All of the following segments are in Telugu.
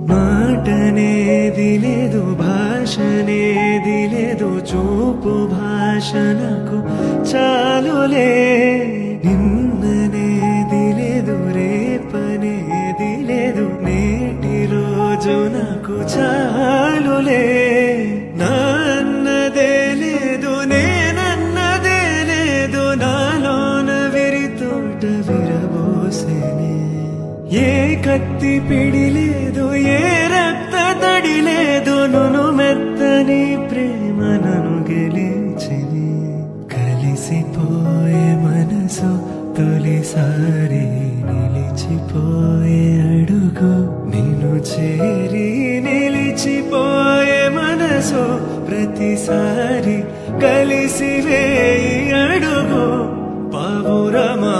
మాటనేది లేదు భాషనేది లేదు చూపు భాషనకు చాలులే నిన్ననేది లేదు రేపనేది లేదు నేటి రోజు నాకు చాలులే నాన్నదే లేదు నేనన్నదే లేదు నాలోన విరితోట విరబోసేనే ఏ కత్తి పిడి లేదు ఏ రక్త తడి లేదు నును మెత్తని ప్రేమ నన్ను గెలిచిని కలిసిపోయే మనసు తొలిసారి నిలిచిపోయే అడుగు నిన్ను చేరి నిలిచిపోయే మనసు ప్రతిసారి కలిసి వేయి అడుగు పావురమా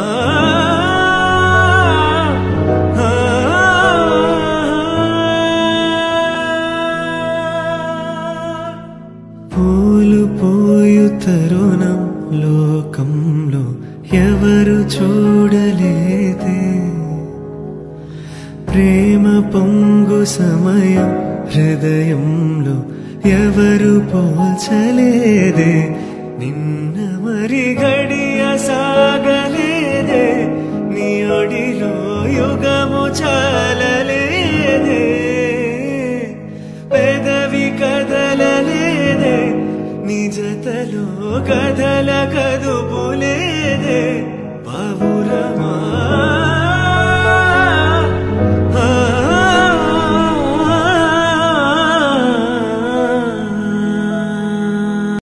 పూలు పోయు తరుణం లోకంలో ఎవరు చూడలేదే ప్రేమ పొంగు సమయం హృదయంలో ఎవరు పోల్చలేదే నిన్న మరి గడియ సాగలేదే నీ ఒడిలో యుగము చాలలేదే పెదవి కదలలేదే నిజతలో కదల కదుపులేదే బాబు